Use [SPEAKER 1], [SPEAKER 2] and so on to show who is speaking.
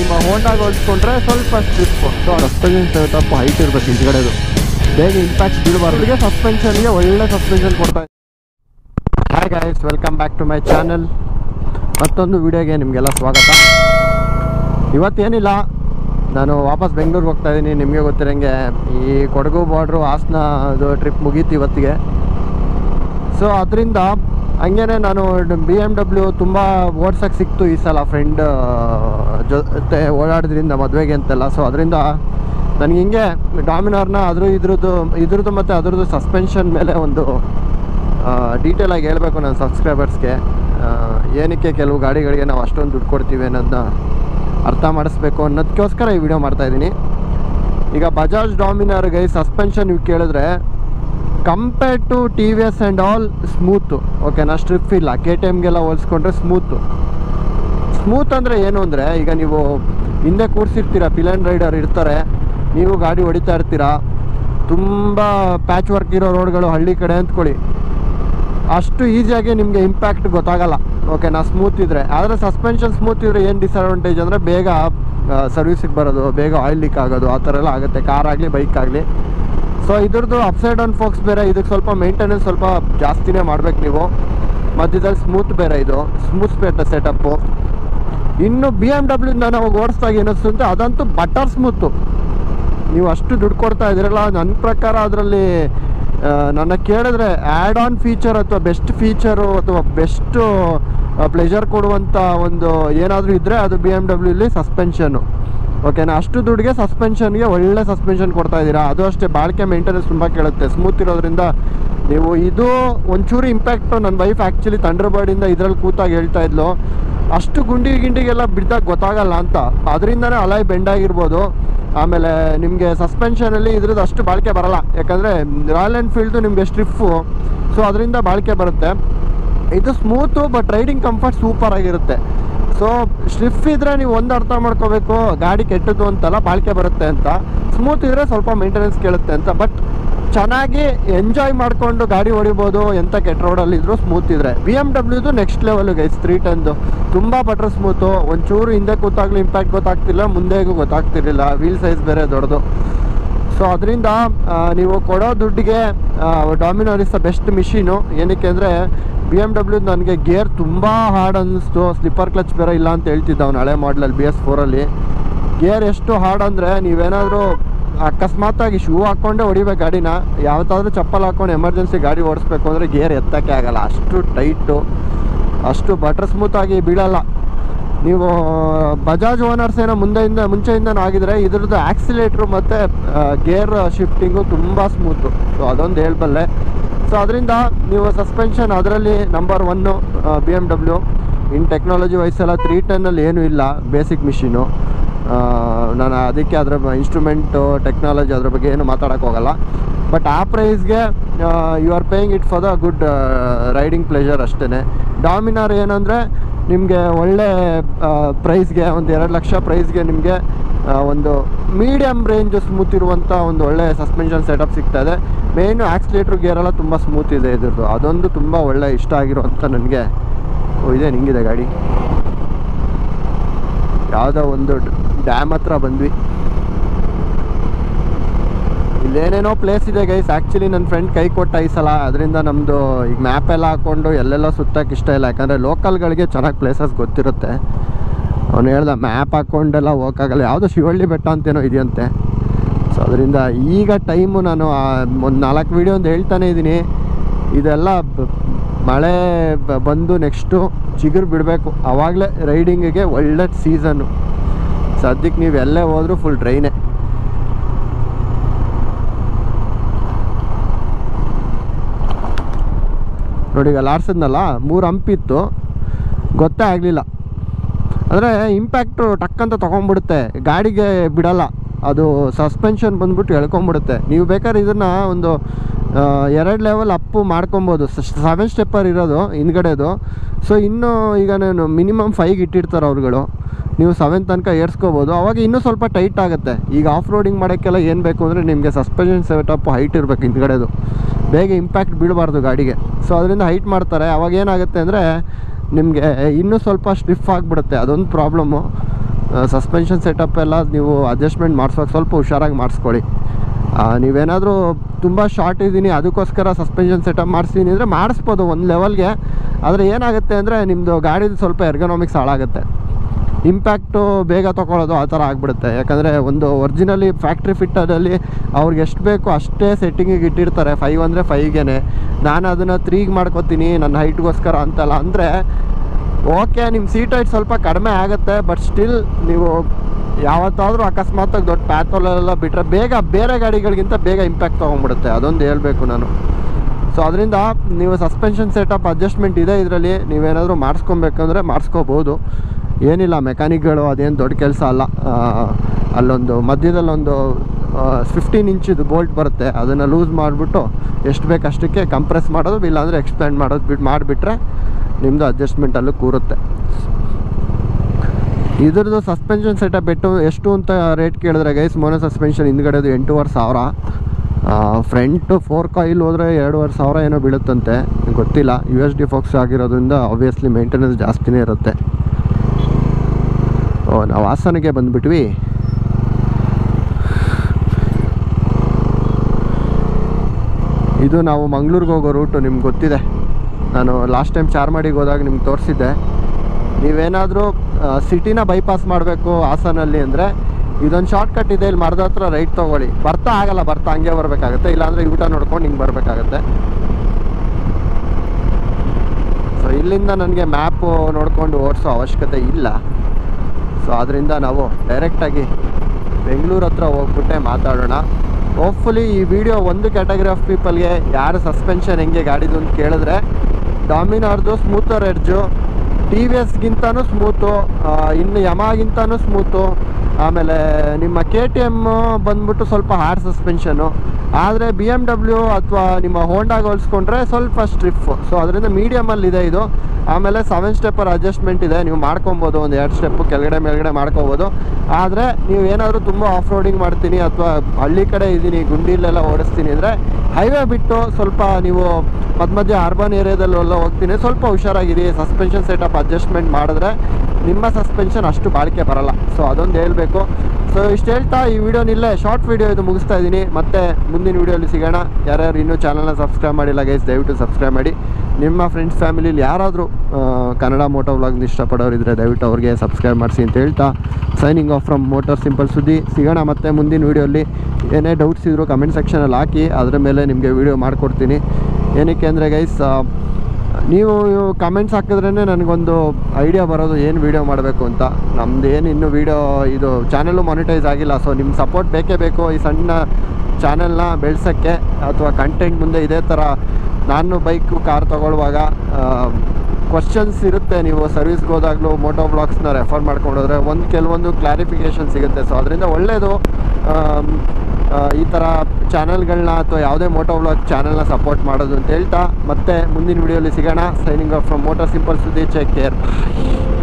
[SPEAKER 1] ನಿಮ್ಮ ಹೋಂಡಾಗ ಹೋಲಿಸ್ಕೊಂಡ್ರೆ ಸ್ವಲ್ಪ stiff so suspension setup height ಇರಬೇಕು ಹಿಂದ್ಗಡೆದು ಬೇಗ ಇಂಪ್ಯಾಕ್ಟ್ ಬೀಳಬಾರ್ದು ಸಸ್ಪೆನ್ಷನ್ಗೆ ಒಳ್ಳೆ ಸಸ್ಪೆನ್ಷನ್ ಕೊಡ್ತಾ hi guys welcome back to my channel ಮತ್ತೊಂದು ವಿಡಿಯೋಗೆ ನಿಮಗೆಲ್ಲ ಸ್ವಾಗತ ಇವತ್ತೇನಿಲ್ಲ ನಾನು ವಾಪಸ್ ಬೆಂಗಳೂರಿಗೆ ಹೋಗ್ತಾ ಇದ್ದೀನಿ ನಿಮಗೆ ಗೊತ್ತಿರಂಗೆ ಈ ಕೊಡಗು ಬಾರ್ಡ್ರು ಹಾಸನ ಅದು ಟ್ರಿಪ್ ಮುಗೀತು ಇವತ್ತಿಗೆ ಸೊ ಅದರಿಂದ ಹಂಗೇನೆ ನಾನು ಬಿ ಎಮ್ ಡಬ್ಲ್ಯೂ ತುಂಬ ಓಡ್ಸೋಕ್ಕೆ ಸಿಕ್ತು ಈ ಸಲ ಫ್ರೆಂಡ್ ಜೊತೆ ಓಡಾಡೋದ್ರಿಂದ ಮದುವೆಗೆ ಅಂತೆಲ್ಲ ಸೊ ಅದರಿಂದ ನನಗೆ ಹಿಂಗೆ ಡಾಮಿನಾರ್ನ ಅದ್ರ ಇದ್ರದ್ದು ಇದ್ರದ್ದು ಮತ್ತು ಅದ್ರದ್ದು ಸಸ್ಪೆನ್ಷನ್ ಮೇಲೆ ಒಂದು ಡೀಟೇಲಾಗಿ ಹೇಳಬೇಕು ನನ್ನ ಸಬ್ಸ್ಕ್ರೈಬರ್ಸ್ಗೆ ಏನಕ್ಕೆ ಕೆಲವು ಗಾಡಿಗಳಿಗೆ ನಾವು ಅಷ್ಟೊಂದು ದುಡ್ಡು ಕೊಡ್ತೀವಿ ಅನ್ನೋದನ್ನ ಅರ್ಥ ಮಾಡಿಸ್ಬೇಕು ಅನ್ನೋದಕ್ಕೋಸ್ಕರ ಈ ವಿಡಿಯೋ ಮಾಡ್ತಾಯಿದ್ದೀನಿ ಈಗ ಬಜಾಜ್ ಡಾಮಿನಾರ್ಗೆ ಸಸ್ಪೆನ್ಷನ್ ನೀವು ಕೇಳಿದ್ರೆ compare to T V S and all smooth ಓಕೆನಾ ಸ್ಟ್ರಿಪ್ ಇಲ್ಲ ಕೆ ಟಿ ಎಮ್ಗೆಲ್ಲ ಹೋಲಿಸ್ಕೊಂಡ್ರೆ ಸ್ಮೂತು ಸ್ಮೂತ್ ಅಂದರೆ ಏನು ಅಂದರೆ ಈಗ ನೀವು ಹಿಂದೆ ಕೂರಿಸಿರ್ತೀರ ಪಿಲನ್ ರೈಡರ್ ಇರ್ತಾರೆ ನೀವು ಗಾಡಿ ಹೊಡಿತಾ ಇರ್ತೀರಾ ತುಂಬ ಪ್ಯಾಚ್ ವರ್ಕ್ ಇರೋ ರೋಡ್ಗಳು ಹಳ್ಳಿ ಕಡೆ ಅಂದ್ಕೊಳ್ಳಿ ಅಷ್ಟು ಈಸಿಯಾಗಿ ನಿಮಗೆ ಇಂಪ್ಯಾಕ್ಟ್ ಗೊತ್ತಾಗಲ್ಲ ಓಕೆನಾ ಸ್ಮೂತ್ ಇದ್ದರೆ ಆದರೆ ಸಸ್ಪೆನ್ಷನ್ ಸ್ಮೂತ್ ಇದ್ದರೆ ಏನು ಡಿಸಡ್ವಾಂಟೇಜ್ ಅಂದರೆ ಬೇಗ ಸರ್ವಿಸಿಗೆ ಬರೋದು ಬೇಗ ಆಯಿಲ್ ಲೀಕ್ ಆಗೋದು ಆ ಥರ ಎಲ್ಲ ಆಗುತ್ತೆ ಕಾರ್ ಆಗಲಿ ಬೈಕ್ ಆಗಲಿ ಸೊ ಇದ್ರದ್ದು ಅಪ್ಸೈಡ್ ಡೌನ್ ಫೋಕ್ಸ್ ಬೇರೆ ಇದಕ್ಕೆ ಸ್ವಲ್ಪ ಮೇಂಟೆನೆನ್ಸ್ ಸ್ವಲ್ಪ ಜಾಸ್ತಿನೇ ಮಾಡ್ಬೇಕು ನೀವು ಮಧ್ಯದಲ್ಲಿ ಸ್ಮೂತ್ ಬೇರೆ ಇದು ಸ್ಮೂತ್ ಬೇಟ ಸೆಟಪ್ಪು ಇನ್ನು ಬಿ ಎಮ್ ಡಬ್ಲ್ಯೂನ ನಾವು ಓಡಿಸ್ದಾಗ ಏನಿಸ್ತು ಅಂದರೆ ಅದಂತೂ ಬಟರ್ ಸ್ಮೂತು ನೀವು ಅಷ್ಟು ದುಡ್ಡು ಕೊಡ್ತಾ ಇದ್ದೀರಲ್ಲ ನನ್ನ ಪ್ರಕಾರ ಅದರಲ್ಲಿ ನನ್ನ ಕೇಳಿದ್ರೆ ಆ್ಯಡ್ ಆನ್ ಫೀಚರ್ ಅಥವಾ ಬೆಸ್ಟ್ ಫೀಚರು ಅಥವಾ ಬೆಸ್ಟು ಪ್ಲೆಜರ್ ಕೊಡುವಂಥ ಒಂದು ಏನಾದರೂ ಇದ್ದರೆ ಅದು ಬಿ ಎಮ್ ಡಬ್ಲ್ಯೂಲಿ ಸಸ್ಪೆನ್ಷನ್ನು ಓಕೆನಾ ಅಷ್ಟು ದುಡ್ಡಿಗೆ ಸಸ್ಪೆನ್ಷನ್ಗೆ ಒಳ್ಳೆ ಸಸ್ಪೆನ್ಷನ್ ಕೊಡ್ತಾ ಇದ್ದೀರಾ ಅದು ಅಷ್ಟೇ ಬಾಳಿಕೆ ಮೇಂಟೆನೆನ್ಸ್ ತುಂಬ ಕೇಳುತ್ತೆ ಸ್ಮೂತ್ ಇರೋದ್ರಿಂದ ನೀವು ಇದು ಒಂಚೂರು ಇಂಪ್ಯಾಕ್ಟು ನನ್ನ ವೈಫ್ ಆ್ಯಕ್ಚುಲಿ ಥಂಡರ್ ಬರ್ಡಿಂದ ಇದ್ರಲ್ಲಿ ಕೂತಾಗ ಹೇಳ್ತಾ ಇದ್ಲು ಅಷ್ಟು ಗುಂಡಿ ಗಿಂಡಿಗೆಲ್ಲ ಬಿದ್ದಾಗ ಗೊತ್ತಾಗಲ್ಲ ಅಂತ ಅದರಿಂದನೇ ಅಲಾಯ್ ಬೆಂಡ್ ಆಗಿರ್ಬೋದು ಆಮೇಲೆ ನಿಮಗೆ ಸಸ್ಪೆನ್ಷನಲ್ಲಿ ಇದ್ರದ್ದು ಅಷ್ಟು ಬಾಳಿಕೆ ಬರಲ್ಲ ಯಾಕಂದರೆ ರಾಯಲ್ ಎನ್ಫೀಲ್ಡು ನಿಮಗೆ ಸ್ಟ್ರಿಫು ಸೊ ಅದರಿಂದ ಬಾಳಿಕೆ ಬರುತ್ತೆ ಇದು smooth but riding comfort super ಆಗಿರುತ್ತೆ ಸೊ ಸ್ಟ್ರಿಫ್ ಇದ್ದರೆ ನೀವು ಒಂದು ಅರ್ಥ ಮಾಡ್ಕೋಬೇಕು ಗಾಡಿ ಕೆಟ್ಟದ್ದು ಅಂತಲ್ಲ ಬಾಳಿಕೆ ಬರುತ್ತೆ ಅಂತ ಸ್ಮೂತ್ ಇದ್ದರೆ ಸ್ವಲ್ಪ ಮೇಂಟೆನೆನ್ಸ್ ಕೇಳುತ್ತೆ ಅಂತ ಬಟ್ ಚೆನ್ನಾಗಿ ಎಂಜಾಯ್ ಮಾಡಿಕೊಂಡು ಗಾಡಿ ಹೊಡಿಬೋದು ಎಂಥ ಕೆಟ್ಟ ರೋಡಲ್ಲಿ ಇದ್ರೂ ಸ್ಮೂತ್ ಇದ್ರೆ ಬಿ ಎಮ್ ಡಬ್ಲ್ಯೂದು ನೆಕ್ಸ್ಟ್ ಲೆವೆಲ್ ಗೈಸ್ ತ್ರೀ ಟೆನ್ದು ತುಂಬ ಬಟರ್ ಸ್ಮೂತು ಒಂಚೂರು ಹಿಂದೆ ಕೂತಾಗಲೂ ಇಂಪ್ಯಾಕ್ಟ್ ಗೊತ್ತಾಗ್ತಿಲ್ಲ ಮುಂದೆಗೂ ಗೊತ್ತಾಗ್ತಿರ್ಲಿಲ್ಲ ವೀಲ್ ಸೈಜ್ ಬೇರೆ ದೊಡ್ಡದು ಸೊ ಅದರಿಂದ ನೀವು ಕೊಡೋ ದುಡ್ಡಿಗೆ Dominar is the best machine ಏನಕ್ಕೆ ಅಂದರೆ ಬಿ ಎಮ್ ಡಬ್ಲ್ಯೂ ನನಗೆ ಗೇರ್ ತುಂಬ ಹಾರ್ಡ್ ಅನ್ನಿಸ್ತು ಸ್ಲಿಪ್ಪರ್ ಕ್ಲಚ್ ಬೇರೆ ಇಲ್ಲ ಅಂತ ಹೇಳ್ತಿದ್ದ ಅವ್ನು ಹಳೆ ಮಾಡಲಲ್ಲಿ ಬಿ ಎಸ್ ಫೋರಲ್ಲಿ ಗೇರ್ ಎಷ್ಟು ಹಾರ್ಡ್ ಅಂದರೆ ನೀವೇನಾದರೂ ಅಕಸ್ಮಾತಾಗಿ ಶೂ ಹಾಕ್ಕೊಂಡೇ ಹೊಡಿಬೇಕು ಗಾಡಿನ ಯಾವತ್ತಾದ್ರೂ ಚಪ್ಪಲ್ ಹಾಕ್ಕೊಂಡು ಎಮರ್ಜೆನ್ಸಿ ಗಾಡಿ ಓಡಿಸ್ಬೇಕು ಅಂದರೆ ಗೇರ್ ಎತ್ತಕ್ಕೆ ಆಗಲ್ಲ ಅಷ್ಟು ಟೈಟು ಅಷ್ಟು ಬಟರ್ ಸ್ಮೂತಾಗಿ ಬೀಳಲ್ಲ ನೀವು ಬಜಾಜ್ ಓನರ್ಸ್ ಏನೋ ಮುಂದೆಯಿಂದ ಮುಂಚೆಯಿಂದ ಆಗಿದ್ರೆ ಇದ್ರದ್ದು ಆಕ್ಸಿಲೇಟ್ರು ಮತ್ತು ಗೇರ್ ಶಿಫ್ಟಿಂಗು ತುಂಬ ಸ್ಮೂತು ಸೊ ಅದೊಂದು ಹೇಳ್ಬಲ್ಲೆ ಸೊ ಅದರಿಂದ ನೀವು ಸಸ್ಪೆನ್ಷನ್ ಅದರಲ್ಲಿ number one B M W in technology ವೈಸೆಲ್ಲ ತ್ರೀ ಟೆನ್ನಲ್ಲಿ ಏನೂ ಇಲ್ಲ ಬೇಸಿಕ್ ಮಿಷಿನು ನಾನು ಅದಕ್ಕೆ ಅದರ ಇನ್ಸ್ಟ್ರೂಮೆಂಟು ಟೆಕ್ನಾಲಜಿ ಅದ್ರ ಬಗ್ಗೆ ಏನು ಮಾತಾಡೋಕ್ಕೆ ಹೋಗಲ್ಲ ಬಟ್ ಆ ಪ್ರೈಸ್ಗೆ you are paying it for the good riding pleasure ಅಷ್ಟೇ ಡಾಮಿನಾರ್ ಏನಂದರೆ ನಿಮಗೆ ಒಳ್ಳೆ ಪ್ರೈಸ್ಗೆ ಒಂದು ಎರಡು ಲಕ್ಷ ಪ್ರೈಸ್ಗೆ ನಿಮಗೆ ಒಂದು ಮೀಡಿಯಮ್ ರೇಂಜ್ ಸ್ಮೂತ್ ಇರುವಂಥ ಒಂದು ಒಳ್ಳೆ ಸಸ್ಪೆನ್ಷನ್ ಸೆಟಪ್ ಸಿಗ್ತಾ ಇದೆ ಮೇಯ್ನು ಆಕ್ಸಿಲೇಟ್ರ್ ಗೇರೆಲ್ಲ ತುಂಬ ಸ್ಮೂತ್ ಇದೆ ಇದ್ರದ್ದು ಅದೊಂದು ತುಂಬ ಒಳ್ಳೆ ಇಷ್ಟ ಆಗಿರುವಂಥ ನನಗೆ ಓ ಇದೆ ನಿಂಗಿದೆ ಗಾಡಿ ಯಾವುದೋ ಒಂದು ಡ್ಯಾಮ್ ಹತ್ರ ಬಂದ್ವಿ ಇಲ್ಲೇನೇನೋ ಪ್ಲೇಸ್ ಇದೆ ಗೈಸ್ ಆ್ಯಕ್ಚುಲಿ ನನ್ನ ಫ್ರೆಂಡ್ ಕೈ ಕೊಟ್ಟ ಈ ಸಲ ಅದರಿಂದ ನಮ್ಮದು ಈಗ ಮ್ಯಾಪ್ ಎಲ್ಲ ಹಾಕ್ಕೊಂಡು ಎಲ್ಲೆಲ್ಲ ಸುತ್ತಕ್ಕೆ ಇಷ್ಟ ಇಲ್ಲ ಯಾಕಂದರೆ ಲೋಕಲ್ಗಳಿಗೆ ಚೆನ್ನಾಗಿ ಪ್ಲೇಸಸ್ ಗೊತ್ತಿರುತ್ತೆ ಅವನು ಹೇಳ್ದ ಮ್ಯಾಪ್ ಹಾಕ್ಕೊಂಡೆಲ್ಲ ಹೋಗೋಕ್ಕಾಗಲ್ಲ ಯಾವುದೋ ಶಿವಳ್ಳಿ ಬೆಟ್ಟ ಅಂತೇನೋ ಇದೆಯಂತೆ ಸೊ ಅದರಿಂದ ಈಗ ಟೈಮು ನಾನು ಒಂದು ನಾಲ್ಕು ವೀಡಿಯೋ ಒಂದು ಹೇಳ್ತಾನೆ ಇದ್ದೀನಿ ಇದೆಲ್ಲ ಬ- ಮಳೆ ಬ- ಬಂದು ನೆಕ್ಸ್ಟು ಚಿಗುರು ಬಿಡಬೇಕು ಆವಾಗಲೇ ರೈಡಿಂಗಿಗೆ ಒಳ್ಳೆ ಸೀಸನ್ನು ಸದ್ಯಕ್ಕೆ ನೀವು ಎಲ್ಲೇ ಹೋದರೂ ಫುಲ್ ಡ್ರೈನೇ ನೋಡಿ ಈಗ ಲಾಡ್ಸಿದ್ನಲ್ಲ ಮೂರು ಹಂಪಿತ್ತು ಗೊತ್ತೇ ಆಗಲಿಲ್ಲ ಅಂದರೆ ಇಂಪ್ಯಾಕ್ಟು ಟಕ್ಕಂತ ತೊಗೊಂಡ್ಬಿಡುತ್ತೆ ಗಾಡಿಗೆ ಬಿಡಲ್ಲ ಅದು ಸಸ್ಪೆನ್ಷನ್ ಬಂದ್ಬಿಟ್ಟು ಎಳ್ಕೊಂಬಿಡುತ್ತೆ ನೀವು ಬೇಕಾದ್ರೆ ಇದನ್ನು ಒಂದು ಎರಡು ಲೆವೆಲ್ ಅಪ್ಪು ಮಾಡ್ಕೊಬೋದು ಸೆವೆನ್ ಸ್ಟೆಪ್ಪರ್ ಇರೋದು ಹಿಂದ್ಗಡೆದು ಸೊ ಇನ್ನೂ ಈಗ ನಾನು ಮಿನಿಮಮ್ ಫೈವ್ಗೆ ಇಟ್ಟಿರ್ತಾರೆ ಅವ್ರುಗಳು ನೀವು ಸೆವೆನ್ ತನಕ ಏರ್ಸ್ಕೋಬೋದು ಅವಾಗ ಇನ್ನೂ ಸ್ವಲ್ಪ ಟೈಟ್ ಆಗುತ್ತೆ ಈಗ ಆಫ್ ರೋಡಿಂಗ್ ಮಾಡೋಕ್ಕೆಲ್ಲ ಏನು ಬೇಕು ಅಂದರೆ ನಿಮಗೆ ಸಸ್ಪೆನ್ಷನ್ ಸೆಟಪ್ ಹೈಟ್ ಇರಬೇಕು ಹಿಂದ್ಗಡೆದು ಬೇಗ ಇಂಪ್ಯಾಕ್ಟ್ ಬೀಳಬಾರ್ದು ಗಾಡಿಗೆ ಸೊ ಅದರಿಂದ ಹೈಟ್ ಮಾಡ್ತಾರೆ ಅವಾಗ ಏನಾಗುತ್ತೆ ಅಂದರೆ ನಿಮಗೆ ಇನ್ನೂ ಸ್ವಲ್ಪ ಸ್ಟಿಫ್ ಆಗಿಬಿಡುತ್ತೆ ಅದೊಂದು ಪ್ರಾಬ್ಲಮ್ಮು ಸಸ್ಪೆನ್ಷನ್ ಸೆಟಪ್ ಎಲ್ಲ ನೀವು ಅಡ್ಜಸ್ಟ್ಮೆಂಟ್ ಮಾಡಿಸೋಕೆ ಸ್ವಲ್ಪ ಹುಷಾರಾಗಿ ಮಾಡಿಸ್ಕೊಳ್ಳಿ ಆ, ನೀವೇನಾದರೂ ತುಂಬ ಶಾರ್ಟ್ ಇದ್ದೀನಿ ಅದಕ್ಕೋಸ್ಕರ ಸಸ್ಪೆನ್ಷನ್ ಸೆಟಪ್ ಮಾಡಿಸ್ತೀನಿ ಅಂದರೆ ಮಾಡಿಸ್ಬೋದು ಒಂದು ಲೆವೆಲ್ಗೆ ಆದರೆ ಏನಾಗುತ್ತೆ ಅಂದರೆ ನಿಮ್ಮದು ಗಾಡಿದು ಸ್ವಲ್ಪ ಎರ್ಗನಾಮಿಕ್ಸ್ ಹಾಳಾಗುತ್ತೆ ಇಂಪ್ಯಾಕ್ಟು ಬೇಗ ತೊಗೊಳೋದು ಆ ಥರ ಆಗಿಬಿಡುತ್ತೆ ಯಾಕಂದರೆ ಒಂದು ಒರಿಜಿನಲಿ ಫ್ಯಾಕ್ಟ್ರಿ ಫಿಟ್ಟರಲ್ಲಿ ಅವ್ರಿಗೆ ಎಷ್ಟು ಬೇಕೋ ಅಷ್ಟೇ ಸೆಟ್ಟಿಂಗಿಗೆ ಇಟ್ಟಿರ್ತಾರೆ ಫೈವ್ ಅಂದರೆ ಫೈವ್ಗೆ ನಾನು ಅದನ್ನು ತ್ರೀಗೆ ಮಾಡ್ಕೊತೀನಿ ನನ್ನ ಹೈಟ್ಗೋಸ್ಕರ ಅಂತಲ್ಲ ಅಂದರೆ ಓಕೆ ನಿಮ್ಮ ಸೀಟ್ ಹೈಟ್ ಸ್ವಲ್ಪ ಕಡಿಮೆ ಆಗುತ್ತೆ ಬಟ್ ಸ್ಟಿಲ್ ನೀವು ಯಾವತ್ತಾದರೂ ಅಕಸ್ಮಾತಾಗಿ ದೊಡ್ಡ ಪ್ಯಾಥೋಲೆಲ್ಲ ಬಿಟ್ಟರೆ ಬೇಗ ಬೇರೆ ಗಾಡಿಗಳಿಗಿಂತ ಬೇಗ ಇಂಪ್ಯಾಕ್ಟ್ ತೊಗೊಂಡ್ಬಿಡುತ್ತೆ ಅದೊಂದು ಹೇಳಬೇಕು ನಾನು ಸೊ ಅದರಿಂದ ನೀವು ಸಸ್ಪೆನ್ಷನ್ ಸೆಟಪ್ ಅಡ್ಜಸ್ಟ್ಮೆಂಟ್ ಇದೆ ಇದರಲ್ಲಿ ನೀವೇನಾದರೂ ಮಾಡಿಸ್ಕೊಬೇಕಂದ್ರೆ ಮಾಡಿಸ್ಕೋಬೋದು ಏನಿಲ್ಲ ಮೆಕ್ಯಾನಿಕ್ಗಳು ಅದೇನು ದೊಡ್ಡ ಕೆಲಸ ಅಲ್ಲ ಆ, ಅಲ್ಲೊಂದು ಮಧ್ಯದಲ್ಲೊಂದು ಫಿಫ್ಟೀನ್ ಇಂಚಿದು ಬೋಲ್ಟ್ ಬರುತ್ತೆ ಅದನ್ನು ಲೂಸ್ ಮಾಡಿಬಿಟ್ಟು ಎಷ್ಟು ಬೇಕು ಅಷ್ಟಕ್ಕೆ ಕಂಪ್ರೆಸ್ ಮಾಡೋದು ಇಲ್ಲಾಂದರೆ ಎಕ್ಸ್ಪ್ಯಾಂಡ್ ಮಾಡೋದು ಬಿಟ್ಟು ಮಾಡಿಬಿಟ್ರೆ ನಿಮ್ಮದು ಅಡ್ಜಸ್ಟ್ಮೆಂಟಲ್ಲೂ ಕೂರುತ್ತೆ ಇದ್ರದ್ದು ಸಸ್ಪೆನ್ಷನ್ ಸೆಟಪ್ ಬಿಟ್ಟು ಎಷ್ಟು ಅಂತ ರೇಟ್ ಕೇಳಿದ್ರೆ ಗೈಸ್ ಮೋನೋ ಸಸ್ಪೆನ್ಷನ್ ಹಿಂದ್ಗಡೆದು ಎಂಟೂವರೆ ಸಾವಿರ ಫ್ರಂಟು ಫೋರ್ ಕಾಯಿಲ್ ಹೋದರೆ ಎರಡೂವರೆ ಸಾವಿರ ಏನೋ ಬೀಳುತ್ತಂತೆ ಗೊತ್ತಿಲ್ಲ ಯು ಎಸ್ ಡಿ ಫೋಕ್ಸ್ ಆಗಿರೋದ್ರಿಂದ ಆಬ್ವಿಯಸ್ಲಿ ಮೇಂಟೆನೆನ್ಸ್ ಜಾಸ್ತಿನೇ ಇರುತ್ತೆ ಓ ನಾವು ಹಾಸನಿಗೆ ಬಂದುಬಿಟ್ವಿ ಇದು ನಾವು ಮಂಗ್ಳೂರಿಗೆ ಹೋಗೋ ರೂಟು ನಿಮ್ಗೆ ಗೊತ್ತಿದೆ ನಾನು ಲಾಸ್ಟ್ ಟೈಮ್ ಚಾರ್ಮಾಡಿಗೆ ಹೋದಾಗ ನಿಮ್ಗೆ ತೋರಿಸಿದ್ದೆ ನೀವೇನಾದರೂ ಸಿಟಿನ ಬೈಪಾಸ್ ಮಾಡಬೇಕು ಹಾಸನಲ್ಲಿ ಅಂದರೆ ಇದೊಂದು ಶಾರ್ಟ್ ಕಟ್ ಇದೆ ಇಲ್ಲಿ ಮರದ ಹತ್ರ ರೈಟ್ ತೊಗೊಳ್ಳಿ ಬರ್ತಾ ಆಗಲ್ಲ ಬರ್ತಾ ಹಂಗೆ ಬರಬೇಕಾಗತ್ತೆ ಇಲ್ಲಾಂದರೆ ಊಟ ನೋಡ್ಕೊಂಡು ಹಿಂಗೆ ಬರಬೇಕಾಗತ್ತೆ ಸೊ ಇಲ್ಲಿಂದ ನನಗೆ ಮ್ಯಾಪು ನೋಡಿಕೊಂಡು ಓಡಿಸೋ ಅವಶ್ಯಕತೆ ಇಲ್ಲ ಸೊ ಅದರಿಂದ ನಾವು ಡೈರೆಕ್ಟಾಗಿ ಬೆಂಗಳೂರು ಹತ್ರ ಹೋಗ್ಬಿಟ್ಟೆ ಮಾತಾಡೋಣ ಹೋಪ್ಫುಲಿ ಈ ವಿಡಿಯೋ ಒಂದು ಕ್ಯಾಟಗರಿ ಆಫ್ ಪೀಪಲ್ಗೆ ಯಾರು ಸಸ್ಪೆನ್ಷನ್ ಹೆಂಗೆ ಗಾಡಿದು ಅಂತ ಕೇಳಿದ್ರೆ ಡಾಮಿನಾರ್ದು ಸ್ಮೂತರ್ ಎಡ್ಜು ಟಿ ವಿ ಎಸ್ಗಿಂತನೂ ಸ್ಮೂತು ಇನ್ನು ಯಮಾಗಿಂತನೂ ಸ್ಮೂತು ಆಮೇಲೆ ನಿಮ್ಮ ಕೆ ಟಿ ಎಮ್ ಬಂದ್ಬಿಟ್ಟು ಸ್ವಲ್ಪ ಹಾರ್ಡ್ ಸಸ್ಪೆನ್ಷನು ಆದರೆ ಬಿ ಎಮ್ ಡಬ್ಲ್ಯೂ ಅಥವಾ ನಿಮ್ಮ ಹೋಂಡಾಗೆ ಹೋಲಿಸ್ಕೊಂಡ್ರೆ ಸ್ವಲ್ಪ ಸ್ಟ್ರಿಫ್ ಸೊ ಅದರಿಂದ ಮೀಡಿಯಮಲ್ಲಿ ಇದೆ ಇದು ಆಮೇಲೆ ಸೆವೆನ್ ಸ್ಟೆಪ್ಪರ್ ಅಡ್ಜಸ್ಟ್ಮೆಂಟ್ ಇದೆ ನೀವು ಮಾಡ್ಕೊಬೋದು ಒಂದು ಎರಡು ಸ್ಟೆಪ್ಪು ಕೆಳಗಡೆ ಮೇಲ್ಗಡೆ ಮಾಡ್ಕೊಬೋದು ಆದರೆ ನೀವು ಏನಾದರೂ ತುಂಬ ಆಫ್ ರೋಡಿಂಗ್ ಮಾಡ್ತೀನಿ ಅಥವಾ ಹಳ್ಳಿ ಕಡೆ ಇದ್ದೀನಿ ಗುಂಡಿಲೆಲ್ಲ ಓಡಿಸ್ತೀನಿ ಅಂದರೆ ಹೈವೇ ಬಿಟ್ಟು ಸ್ವಲ್ಪ ನೀವು ಮಧ್ಯ ಮಧ್ಯ ಅರ್ಬನ್ ಏರಿಯಾದಲ್ಲೆಲ್ಲ ಹೋಗ್ತೀನಿ ಸ್ವಲ್ಪ ಹುಷಾರಾಗಿರಿ ಸಸ್ಪೆನ್ಷನ್ ಸೆಟಪ್ ಅಡ್ಜಸ್ಟ್ಮೆಂಟ್ ಮಾಡಿದ್ರೆ ನಿಮ್ಮ ಸಸ್ಪೆನ್ಷನ್ ಅಷ್ಟು ಬಾಳಿಕೆ ಬರಲ್ಲ ಸೊ ಅದೊಂದು ಹೇಳಬೇಕು ಸೊ ಇಷ್ಟು ಹೇಳ್ತಾ ಈ ವಿಡಿಯೋನಿಲ್ಲೇ ಶಾರ್ಟ್ ವಿಡಿಯೋ ಇದು ಮುಗಿಸ್ತಾ ಇದ್ದೀನಿ ಮತ್ತೆ ಮುಂದಿನ ವಿಡಿಯೋಲಿ ಸಿಗೋಣ ಯಾರ್ಯಾರು ಇನ್ನೂ ಚಾನಲ್ನ ಸಬ್ಸ್ಕ್ರೈಬ್ ಮಾಡಿಲ್ಲ ಗೈಸ್ ದಯವಿಟ್ಟು ಸಬ್ಸ್ಕ್ರೈಬ್ ಮಾಡಿ ನಿಮ್ಮ ಫ್ರೆಂಡ್ಸ್ ಫ್ಯಾಮಿಲಿಲಿ ಯಾರಾದರೂ ಕನ್ನಡ ಮೋಟೋ ವ್ಲಾಗ್ನ ಇಷ್ಟಪಡೋರು ಇದ್ದರೆ ದಯವಿಟ್ಟು ಅವ್ರಿಗೆ ಸಬ್ಸ್ಕ್ರೈಬ್ ಮಾಡಿಸಿ ಅಂತ ಹೇಳ್ತಾ signing off from motor simple ಸುದ್ದಿ ಸಿಗೋಣ ಮತ್ತೆ ಮುಂದಿನ ವೀಡಿಯೋಲಿ ಏನೇ ಡೌಟ್ಸ್ ಇದ್ದರೂ ಕಮೆಂಟ್ ಸೆಕ್ಷನಲ್ಲಿ ಹಾಕಿ ಅದರ ಮೇಲೆ ನಿಮಗೆ ವೀಡಿಯೋ ಮಾಡಿಕೊಡ್ತೀನಿ ಏನಕ್ಕೆ ಅಂದರೆ ಗೈಸ್ ನೀವು ಕಮೆಂಟ್ಸ್ ಹಾಕಿದ್ರೇ ನನಗೊಂದು ಐಡಿಯಾ ಬರೋದು ಏನು ವೀಡಿಯೋ ಮಾಡಬೇಕು ಅಂತ ನಮ್ದು ಏನು ಇನ್ನೂ ವೀಡಿಯೋ ಇದು ಚಾನಲ್ಲು ಮಾನಿಟೈಸ್ ಆಗಿಲ್ಲ ಸೊ ನಿಮ್ಮ ಸಪೋರ್ಟ್ ಬೇಕೇ ಬೇಕು ಈ ಸಣ್ಣ ಚಾನಲ್ನ ಬೆಳ್ಸೋಕ್ಕೆ ಅಥವಾ ಕಂಟೆಂಟ್ ಮುಂದೆ ಇದೇ ಥರ ನಾನು ಬೈಕು ಕಾರ್ ತೊಗೊಳ್ಳುವಾಗ ಕ್ವಶನ್ಸ್ ಇರುತ್ತೆ ನೀವು ಸರ್ವಿಸ್ಗೆ ಹೋದಾಗಲೂ ಮೋಟೋ ಬ್ಲಾಗ್ಸ್ನ ರೆಫರ್ ಮಾಡ್ಕೊಂಡೋದ್ರೆ ಒಂದು ಕೆಲವೊಂದು ಕ್ಲಾರಿಫಿಕೇಷನ್ ಸಿಗುತ್ತೆ ಸೊ ಅದರಿಂದ ಒಳ್ಳೆಯದು ಈ ಥರ ಚಾನಲ್ಗಳನ್ನ ಅಥವಾ ಯಾವುದೇ ಮೋಟೋ ಬ್ಲಾಗ್ ಚಾನಲ್ನ ಸಪೋರ್ಟ್ ಮಾಡೋದು ಅಂತ ಹೇಳ್ತಾ ಮತ್ತೆ ಮುಂದಿನ ವಿಡಿಯೋಲಿ ಸಿಗೋಣ signing off from moto simple ಸುದ್ದಿ ಚೆಕ್ ಕೇರ್